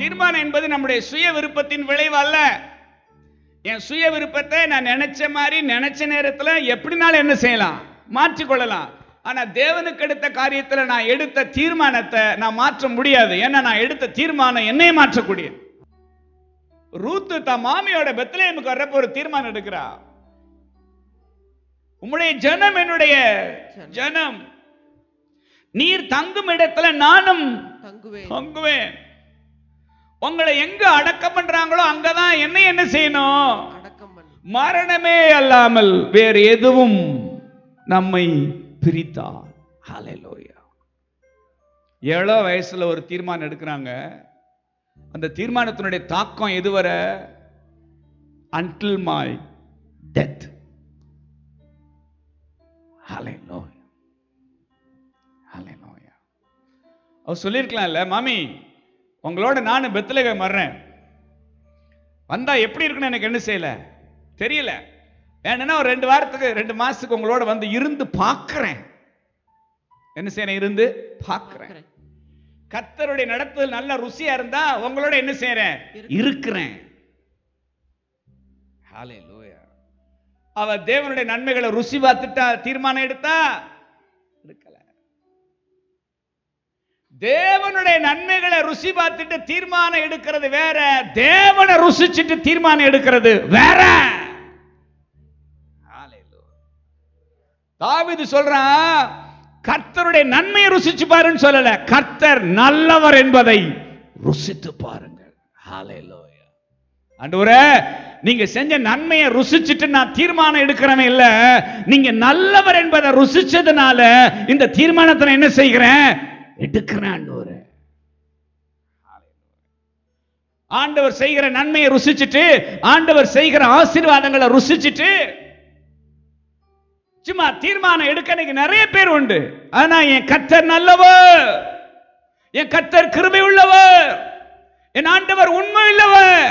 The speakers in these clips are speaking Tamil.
தீர்மானம் என்பது நம்முடைய சுய விருப்பத்தின் விளைவு அல்ல என் சுய விருப்பத்தை நான் நினைச்ச மாதிரி நினைச்ச நேரத்துல எப்படினாலும் என்ன செய்யலாம் மாற்றிக்கொள்ளலாம் ஆனா தேவனுக்கு எடுத்த காரியத்துல நான் எடுத்த தீர்மானத்தை நான் மாற்ற முடியாது ஏன்னா நான் எடுத்த தீர்மானம் என்னை மாற்றக்கூடியது ரூத்து தன் மாமியோட பெத்லேமுக்கு வர்றப்ப ஒரு தீர்மானம் எடுக்கிறா உம்முடைய ஜனம் என்னுடைய ஜனம் நீர் தங்கும் இடத்துல நானும் தங்குவேன் தங்குவேன் உங்களை எங்க அடக்கம் பண்றாங்களோ அங்கதான் என்ன என்ன செய்யணும் அடக்கம் பண்ணு மரணமே அல்லாமல் வேறு எதுவும் நம்மை பிரித்தார் ஹalleluya ஏழோ வயசுல ஒரு தீர்மானம் எடுக்கிறாங்க அந்த தீர்மானத்தினுடைய தாக்கம் எதுவரை until my death hallelujah hallelujah அவர் சொல்லியிருக்கலாம்ல மாமி உங்களோட நானும் பெத்லகேம் வர்றேன் வந்தா எப்படி இருக்குன்னு எனக்கு என்ன செய்யல தெரியல வேணும்னா ஒரு ரெண்டு வாரத்துக்கு ரெண்டு மாசத்துக்கு உங்களோட வந்து இருந்து பார்க்கிறேன் என்ன செய்யறேன் இருந்து பார்க்கிறேன் பார்க்கிறேன். கர்த்தருடைய நடத்துதல் நல்ல ருசியா இருந்தா உங்களோட என்ன செய்யறேன் இருக்கிறேன் ஹalleluya அவ தேவனுடைய நன்மைகளை ருசி பார்த்துட்டா தீர்மானம் எடுத்தா எடுக்கல தேவனுடைய நன்மைகளை ருசி பார்த்துட்டு தீர்மானம் எடுக்கிறது வேற தேவனை ருசிச்சிட்டு தீர்மானம் எடுக்கிறது வேற Hallelujah. தாவீது சொல்றான் கர்த்தருடைய நன்மையை ருசிச்சு பாருன்னு சொல்லல கர்த்தர் நல்லவர் என்பதை ருசித்து பாருங்கள் Hallelujah. ஆண்டவரே நீங்க செஞ்ச நன்மையை ருசிச்சிட்டு நான் தீர்மானம் எடுக்கிறவன் இல்ல நீங்க நல்லவர் என்பதை ருசிச்சதுனால இந்த தீர்மானத்தை நான் என்ன செய்கிறேன் எடுக்கிறேன் ஆண்டவரே ஆண்டவர் செய்கிற நன்மையை ருசிச்சிட்டு ஆண்டவர் செய்கிற ஆசீர்வாதங்களை ருசிச்சிட்டு சும்மா தீர்மானம் எடுக்க இன்னைக்கு நிறைய பேர் உண்டு ஆனா என் கத்தர் நல்லவர் என் கத்தர் கிருபை உள்ளவர் என் ஆண்டவர் உண்மை உள்ளவர்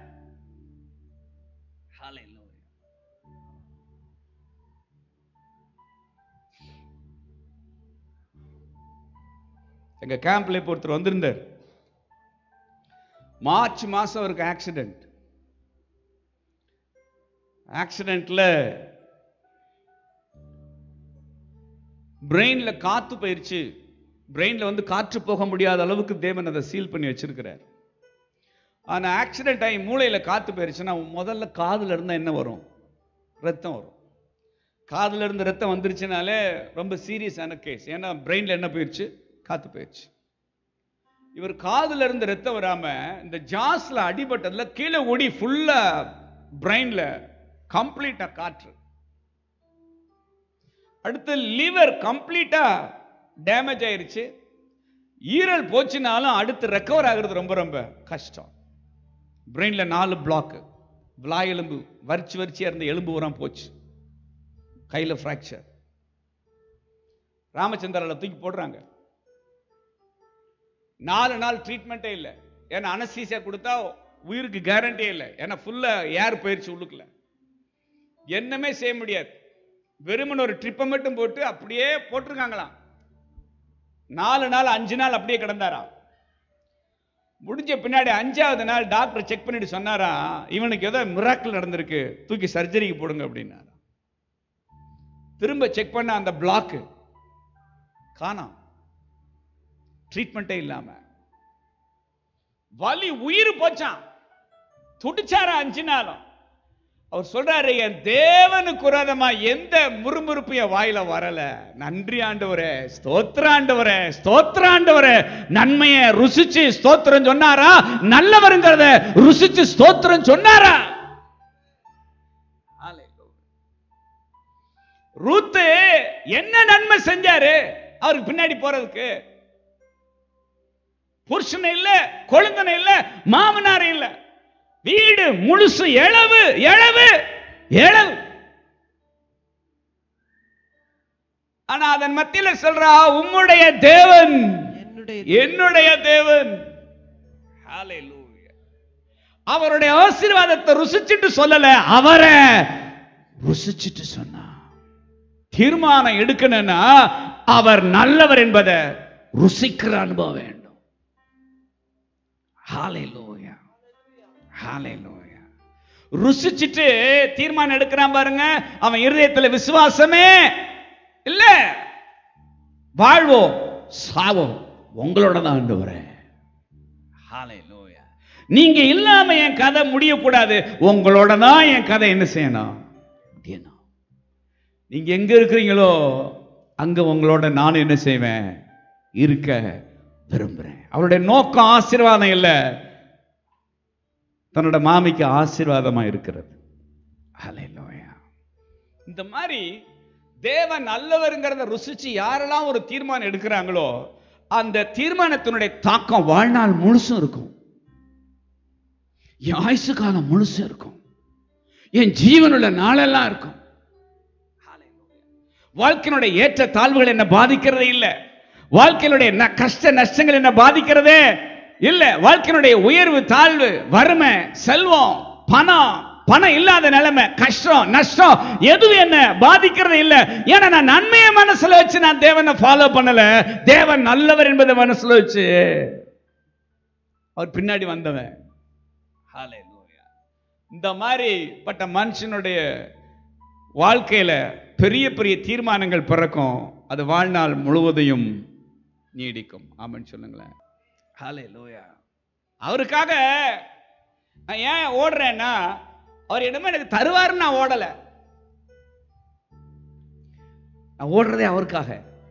எங்க கேம்ப்ல இப்போ ஒருத்தர் வந்திருந்தார் மார்ச் மாசம் அவருக்கு ஆக்சிடென்ட் ஆக்சிடென்ட்ல பிரெயின்ல காத்து போயிருச்சு பிரெயின்ல வந்து காற்று போக முடியாத அளவுக்கு தேவன் அதை சீல் பண்ணி வச்சிருக்கிறார் ஆனா ஆக்சிடென்ட் ஆகி மூளையில காத்து போயிருச்சுன்னா முதல்ல காதுல இருந்தா என்ன வரும் ரத்தம் வரும் காதுல இருந்து ரத்தம் வந்துருச்சுனாலே ரொம்ப சீரியஸான கேஸ் ஏன்னா பிரெயின்ல என்ன போயிருச்சு காத்து போயிருச்சு இவர் காதுல இருந்து ரத்தம் வராம இந்த ஜாஸ்ல அடிபட்டதுல கீழே ஓடி ஃபுல்லா பிரெயின்ல கம்ப்ளீட்டா காற்று அடுத்து லிவர் கம்ப்ளீட்டா டேமேஜ் ஆயிருச்சு ஈரல் போச்சுனாலும் அடுத்து ரெக்கவர் ஆகுறது ரொம்ப ரொம்ப கஷ்டம் பிரெயின்ல நாலு பிளாக் விழா எலும்பு வரிச்சு வரிச்சியா இருந்த எலும்பு உரம் போச்சு கையில ஃப்ராக்சர் ராமச்சந்திரால தூக்கி போடுறாங்க நாலு நாள் ட்ரீட்மெண்ட்டே இல்லை ஏன்னா அனஸ்தீசியா கொடுத்தா உயிருக்கு கேரண்டியே இல்லை ஏன்னா ஃபுல்லா ஏர் போயிருச்சு உள்ளுக்குள்ள என்னமே செய்ய முடியாது வெறுமன் ஒரு ட்ரிப்பை மட்டும் போட்டு அப்படியே போட்டிருக்காங்களாம் நாலு நாள் அஞ்சு நாள் அப்படியே கிடந்தாராம் முடிஞ்ச பின்னாடி அஞ்சாவது நாள் டாக்டர் செக் பண்ணிட்டு சொன்னாராம் இவனுக்கு ஏதோ மிராக்கிள் நடந்திருக்கு தூக்கி சர்ஜரிக்கு போடுங்க அப்படின்னாராம் திரும்ப செக் பண்ண அந்த பிளாக் காணாம் ட்ரீட்மெண்ட்டே இல்லாம வலி உயிர் போச்சான் துடிச்சாரா அஞ்சு நாளும் அவர் சொல்றாரு என் தேவனுக்கு உரதமா எந்த முறுமுறுப்பு என் வாயில வரல நன்றி ஆண்டவரே ஸ்தோத்திர ஆண்டவரே ஸ்தோத்திர ஆண்டவரே நன்மையை ருசிச்சு ஸ்தோத்திரம் சொன்னாரா நல்லவருங்கிறத ருசிச்சு ஸ்தோத்திரம் சொன்னாரா ரூத்து என்ன நன்மை செஞ்சாரு அவருக்கு பின்னாடி போறதுக்கு புருஷன் இல்ல கொழுந்தன இல்ல மாமனார் இல்ல வீடு முழுசு எழவு எழவு எழவு ஆனா அதன் மத்தியில சொல்றா உம்முடைய தேவன் என்னுடைய என்னுடைய தேவன் Hallelujah. அவருடைய ஆசீர்வாதத்தை ருசிச்சிட்டு சொல்லல அவரை ருசிச்சிட்டு சொன்னா தீர்மானம் எடுக்கணும்னா அவர் நல்லவர் என்பதை ருசிக்கிற அனுபவம் வேண்டும் ஹalleluya ஹalleluya ருசிச்சிட்டு தீர்மானம் எடுக்கிறான் பாருங்க அவன் இருதயத்துல விசுவாசமே இல்ல வாழ்வோம் சாவோம் உங்களோட தான் ஆண்டவரே ஹalleluya நீங்க இல்லாம என் கதை முடியக்கூடாது உங்களோட தான் என் கதை என்ன செய்யணும் முடியணும் நீங்க எங்க இருக்கிறீங்களோ அங்க உங்களோட நான் என்ன செய்வேன் இருக்க விரும்புறேன் அவருடைய நோக்கம் ஆசீர்வாதம் இல்லை தன்னோட மாமிக்கு ஆசீர்வாதமா இருக்கிறது ஹalleluya இந்த மாதிரி தேவன் நல்லவருங்கிறத ருசிச்சு யாரெல்லாம் ஒரு தீர்மானம் எடுக்கிறாங்களோ அந்த தீர்மானத்தினுடைய தாக்கம் வாழ்நாள் முழுசும் இருக்கும் என் ஆயுசு காலம் முழுசும் இருக்கும் என் ஜீவனுள்ள நாளெல்லாம் இருக்கும் வாழ்க்கையினுடைய ஏற்ற தாழ்வுகள் என்ன பாதிக்கிறதே இல்ல வாழ்க்கையினுடைய ந- கஷ்ட நஷ்டங்கள் என்ன பாதிக்கிறதே இல்ல வாழ்க்கையினுடைய உயர்வு தாழ்வு வறுமை செல்வம் பணம் பணம் இல்லாத நிலைமை கஷ்டம் நஷ்டம் எதுவும் என்ன பாதிக்கிறது இல்ல ஏன்னா நான் நன்மையை மனசுல வச்சு நான் தேவனை ஃபாலோ பண்ணல தேவன் நல்லவர் என்பதை மனசுல வச்சு அவர் பின்னாடி வந்தவன் ஹalleluya. இந்த மாதிரி பட்ட மனுஷனுடைய வாழ்க்கையில பெரிய பெரிய தீர்மானங்கள் பிறக்கும் அது வாழ்நாள் முழுவதையும் நீடிக்கும் ஆமென்னு சொல்லுங்களேன் ஹalleluya. அவருக்காக நான் ஏன் ஓடுறேன்னா அவர் இடமே எனக்கு தருவாருன்னு நான் ஓடல நான் ஓடுறதே அவருக்காக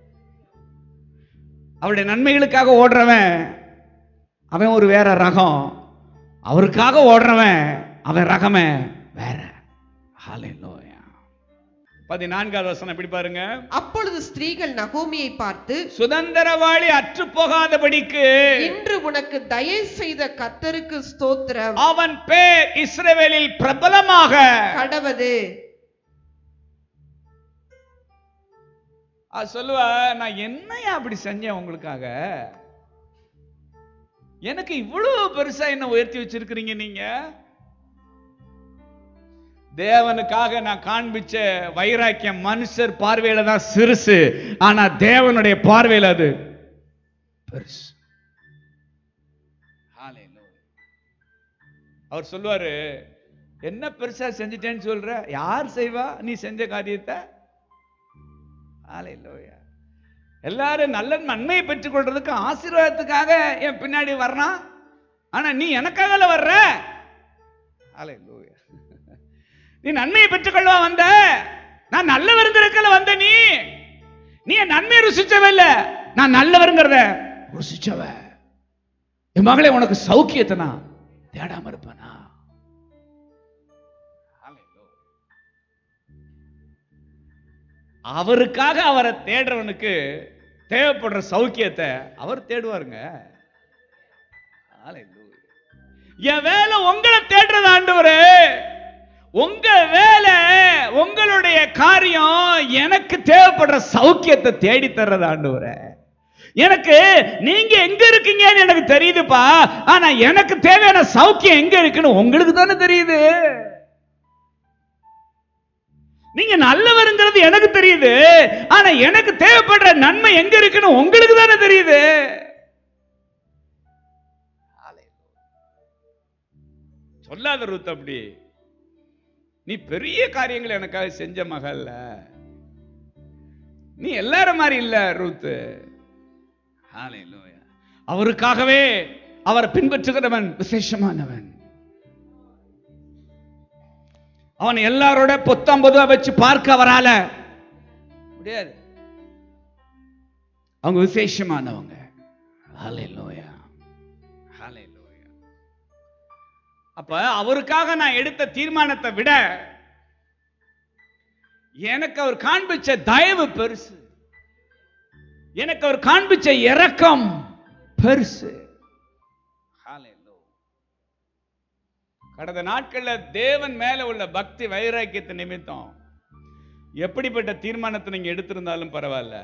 அவருடைய நன்மைகளுக்காக ஓடுறவன் அவன் ஒரு வேற ரகம் அவருக்காக ஓடுறவன் அவன் ரகமே வேற ஹalleluya. பதினான்காவது வசனம் எப்படி பாருங்க அப்பொழுது ஸ்திரீகள் நகோமியை பார்த்து சுதந்திரவாளி அற்று போகாதபடிக்கு இன்று உனக்கு தயை செய்த கர்த்தருக்கு ஸ்தோத்திரம் அவன் பேர் இஸ்ரவேலில் பிரபலமாக கடவது அது சொல்லுவா நான் என்னையா அப்படி செஞ்சேன் உங்களுக்காக எனக்கு இவ்வளவு பெருசா என்ன உயர்த்தி வச்சிருக்கிறீங்க நீங்க தேவனுக்காக நான் காண்பிச்ச வைராக்கியம் மனுஷர் பார்வையில தான் சிறுசு ஆனா தேவனுடைய பார்வையில அது பெருசு Hallelujah. அவர் சொல்லுவாரு என்ன பெருசா செஞ்சிட்டேன்னு சொல்ற யார் செய்வா நீ செஞ்ச காரியத்தை Hallelujah. எல்லாரும் நல்ல நன்மையை பெற்றுக்கொள்றதுக்கு ஆசீர்வாதத்துக்காக என் பின்னாடி வர்றான் ஆனா நீ எனக்காக வர்ற Hallelujah. நீ நன்மையை பெற்றுக்கொள்ளவா வந்த நான் நல்லவருங்கிறதுல வந்த நீ நீ என் நன்மையை ருசிச்சவ இல்ல நான் நல்லவருங்கிறத ருசிச்சவ என் மகளே உனக்கு சௌக்கியத்தை நான் தேடாம இருப்பேனா Hallelujah. அவருக்காக அவரை தேடுறவனுக்கு தேவைப்படுற சௌக்கியத்தை அவர் தேடுவாருங்க Hallelujah. என் வேலை உங்களை தேடுறது ஆண்டவரே உங்க வேலை உங்களுடைய காரியம் எனக்கு தேவைப்படுற சௌக்கியத்தை தேடி தர்றது ஆண்டவரே எனக்கு நீங்க எங்க இருக்கீங்கன்னு எனக்கு தெரியுதுப்பா ஆனா எனக்கு தேவையான சௌக்கியம் எங்க இருக்குன்னு உங்களுக்கு தானே தெரியுது நீங்க நல்லவருங்கிறது எனக்கு தெரியுது ஆனா எனக்கு தேவைப்படுற நன்மை எங்க இருக்குன்னு உங்களுக்கு தானே தெரியுது சொல்லாத ரூத் அப்படி நீ பெரிய காரியங்கள் எனக்காக செஞ்ச மகள்ல நீ எல்லாரும் மாதிரி இல்ல ரூத் ஹalleluya. அவருக்காகவே அவரை பின்பற்றுகிறவன் விசேஷமானவன் அவன் எல்லாரோட பொத்தாம் பொதுவா வச்சு பார்க்க வரால முடியாது அவங்க விசேஷமானவங்க ஹalleluya. ஹalleluya. அப்ப அவருக்காக நான் எடுத்த தீர்மானத்தை விட எனக்கு அவர் காண்பிச்ச தயவு பெருசு எனக்கு அவர் காண்பிச்ச இரக்கம் பெருசு Hallelujah. கடந்த நாட்கள்ல தேவன் மேல உள்ள பக்தி வைராக்கியத்தை நிமித்தம் எப்படிப்பட்ட தீர்மானத்தை நீங்க எடுத்திருந்தாலும் பரவாயில்ல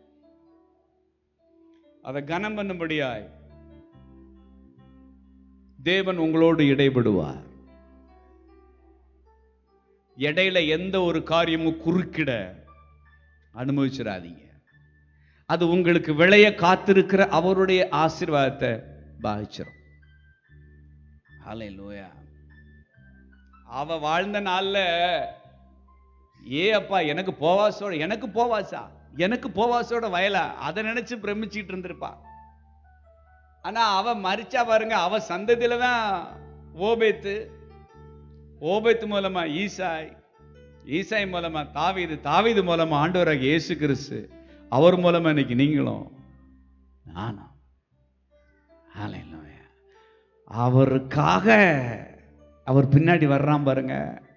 அதை கனம் பண்ணும்படியாய் தேவன் உங்களோடு இடைபடுவார் இடையில எந்த ஒரு காரியமும் குறுக்கிட அனுபவிச்சிடாதீங்க அது உங்களுக்கு விளைய காத்திருக்கிற அவருடைய ஆசீர்வாதத்தை பாதிச்சிடும் ஹalleluya அவ வாழ்ந்த நாள்ல ஏ அப்பா எனக்கு போவாசோட எனக்கு போவாசா எனக்கு போவாசோட வயலா அதை நினைச்சு பிரமிச்சிட்டு இருந்திருப்பா ஆனா அவ மரிச்சா பாருங்க அவ சந்ததியில தான் ஓபேத்து ஓபேத்து மூலமா ஈசாய் ஈசாய் மூலமா தாவீது தாவீது மூலமா ஆண்டவராக இயேசு கிறிஸ்து அவர் மூலமா இன்னைக்கு நீங்களும் நானும் ஹalleluya அவருக்காக அவர் பின்னாடி வர்றான் பாருங்க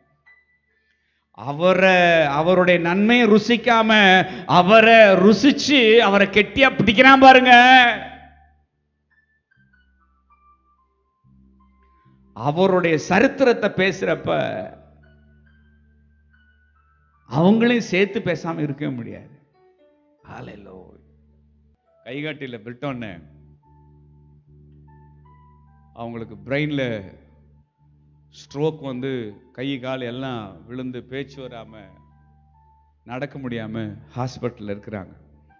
அவரை அவருடைய நன்மையை ருசிக்காம அவரை ருசிச்சு அவரை கெட்டியா பிடிக்கிறான் பாருங்க அவருடைய சரித்திரத்தை பேசுறப்ப அவங்களையும் சேர்த்து பேசாம இருக்கவே முடியாது ஹalleluya கைகாட்டில விட்டோன்னே அவங்களுக்கு பிரெயின்ல ஸ்ட்ரோக் வந்து கை கால் எல்லாம் விழுந்து பேச்சு வராம நடக்க முடியாம ஹாஸ்பிட்டல்ல இருக்கிறாங்க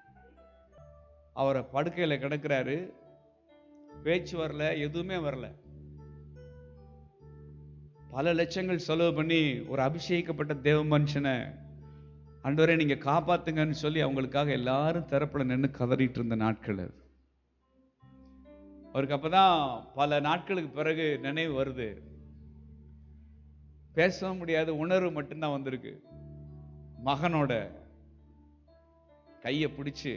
அவரை படுக்கையில கிடக்குறாரு பேச்சு வரல எதுவுமே வரல பல லட்சங்கள் செலவு பண்ணி ஒரு அபிஷேகிக்கப்பட்ட தேவ மனுஷனை ஆண்டவரே நீங்க காப்பாத்துங்கன்னு சொல்லி அவங்களுக்காக எல்லாரும் தரப்புல நின்று கதறிட்டு இருந்த நாட்கள் அது அவருக்கு அப்பதான் பல நாட்களுக்கு பிறகு நினைவு வருது பேசவும் முடியாத உணர்வு மட்டும்தான் வந்திருக்கு மகனோட கையை பிடிச்சு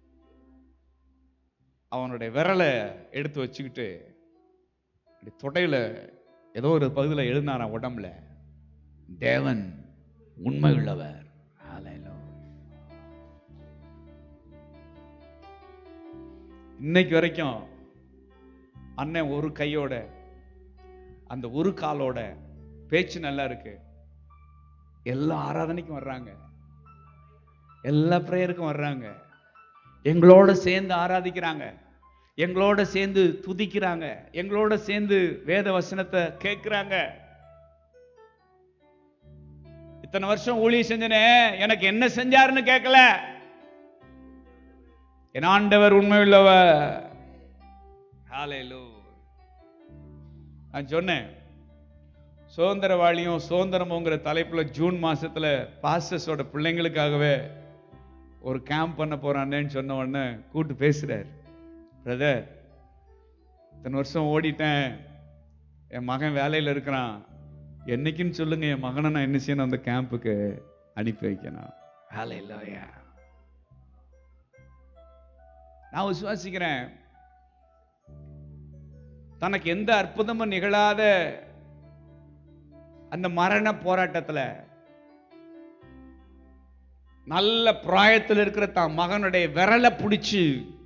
அவனுடைய விரலை எடுத்து வச்சுக்கிட்டு இப்படி தொடையில ஏதோ ஒரு பகுதியில் எழுதினாராம் உடம்புல தேவன் உண்மை உள்ளவர் ஹalleluya. இன்னைக்கு வரைக்கும் அண்ணன் ஒரு கையோட அந்த ஒரு காலோட பேச்சு நல்லா இருக்கு எல்லா ஆராதனைக்கும் வர்றாங்க எல்லா ப்ரேயருக்கும் வர்றாங்க எங்களோட சேர்ந்து ஆராதிக்கிறாங்க எங்களோட சேர்ந்து துதிக்கிறாங்க எங்களோட சேர்ந்து வேத வசனத்தை கேட்கிறாங்க இத்தனை வருஷம் ஊழியம் செஞ்சனே எனக்கு என்ன செஞ்சாருன்னு கேட்கல என் ஆண்டவர் உண்மை உள்ளவர் ஹalleluya. நான் சொன்னேன் சுதந்திரவாளியும் சுதந்திரமுங்கிற தலைப்புல ஜூன் மாசத்துல பாஸ்டர்ஸோட பிள்ளைங்களுக்காகவே ஒரு கேம்ப் பண்ண போறானேன்னு சொன்ன உடனே கூட்டு பேசுறாரு பிரதர் இத்தனை வருஷம் ஓடிட்டேன் என் மகன் வேலையில இருக்கிறான் என்னைக்குன்னு சொல்லுங்க என் மகனை நான் என்ன செய்யணும் அந்த கேம்புக்கு அனுப்பி வைக்கணும் வேலை இல்லையா நான் விசுவாசிக்கிறேன் தனக்கு எந்த அற்புதமும் நிகழாத அந்த மரண போராட்டத்துல நல்ல பிராயத்தில் இருக்கிற தான் மகனுடைய விரலை பிடிச்சு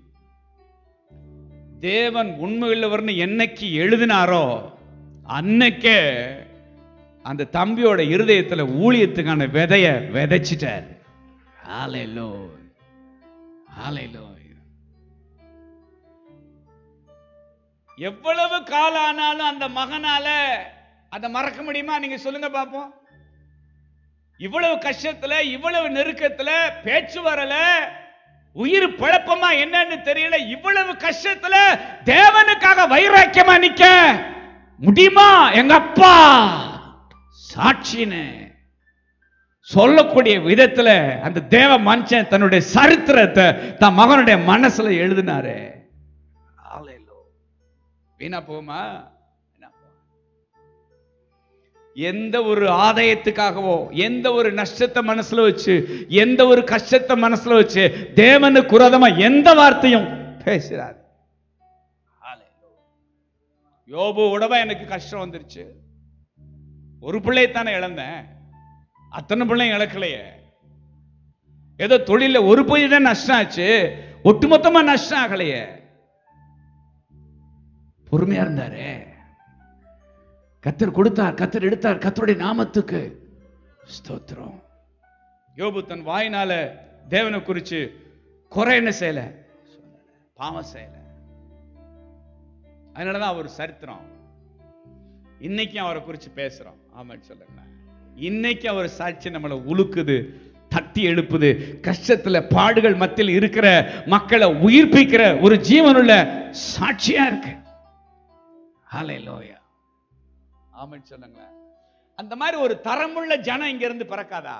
தேவன் உண்மையுள்ளவர்னு என்னைக்கு எழுதினாரோ அன்னைக்கே அந்த தம்பியோட இருதயத்துல ஊழியத்துக்கான விதைய விதைச்சிட்டார் ஹalleluya ஹalleluya எவ்வளவு காலம் ஆனாலும் அந்த மகனால அதை மறக்க முடியுமா நீங்க சொல்லுங்க பாப்போம் இவ்வளவு கஷ்டத்துல இவ்வளவு நெருக்கத்துல பேச்சு வரல உயிர் பழப்பமா என்னன்னு தெரியல இவ்வளவு கஷ்டத்துல தேவனுக்காக வைராக்கியமா நிக்க முடியுமா எங்க அப்பா சாட்சின்னு சொல்லக்கூடிய விதத்துல அந்த தேவ மனுஷன் தன்னுடைய சரித்திரத்தை தன் மகனுடைய மனசுல எழுதினாரு Hallelujah. வீணா போகுமா வீணா போகுமா? எந்த ஒரு ஆதாயத்துக்காகவோ எந்த ஒரு நஷ்டத்தை மனசுல வச்சு எந்த ஒரு கஷ்டத்தை மனசுல வச்சு தேவனுக்கு குரதமா எந்த வார்த்தையும் பேசுறாரு யோபு உடவா எனக்கு கஷ்டம் வந்துருச்சு ஒரு பிள்ளையத்தானே இழந்தேன் அத்தனை பிள்ளையும் இழக்கலையே ஏதோ தொழில ஒரு பொய் தான் நஷ்டம் ஆச்சு ஒட்டுமொத்தமா நஷ்டம் ஆகலையே பொறுமையா இருந்தாரு கத்தர் கொடுத்தார் கத்தர் எடுத்தார் கத்தருடைய நாமத்துக்கு ஸ்தோத்திரம் யோபு தன் வாயினால தேவனை குறிச்சு குறை என்ன செய்யல பாவம் செய்யல அதனாலதான் அவர் சரித்திரம் இன்னைக்கும் அவரை குறிச்சு பேசுறோம் ஆமான்னு சொல்லுங்க இன்னைக்கு அவர் சாட்சி நம்மளை உலுக்குது தட்டி எழுப்புது கஷ்டத்துல பாடுகள் மத்தியில் இருக்கிற மக்களை உயிர்ப்பிக்கிற ஒரு ஜீவனுள்ள சாட்சியா இருக்கு ஹalleluya ஆமென் சொல்லுங்களேன் அந்த மாதிரி ஒரு தரமுள்ள ஜனம் இங்க இருந்து பிறக்காதா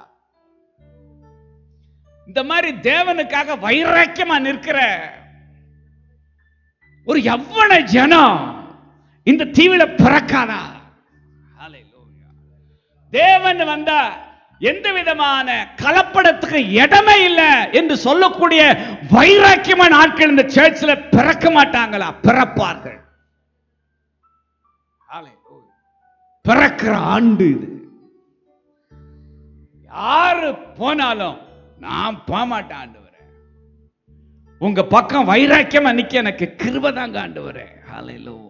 இந்த மாதிரி தேவனுக்காக வைராக்கியமா நிற்கிற ஒரு எவ்வளவு ஜனம் இந்த தீவில பிறக்காதா Hallelujah. தேவன் வந்தா எந்த விதமான கலப்படத்துக்கு இடமே இல்லை என்று சொல்லக்கூடிய வைராக்கியமான ஆட்கள் இந்த சர்ச்சில் பிறக்க மாட்டாங்களா பிறப்பார்கள் Hallelujah. பிறக்கிற ஆண்டு இது யாரு போனாலும் நான் போக மாட்டேன் ஆண்டவரே உங்க பக்கம் வைராக்கியமா நிக்க எனக்கு கிருபை தாங்க ஆண்டவரே ஹalleluya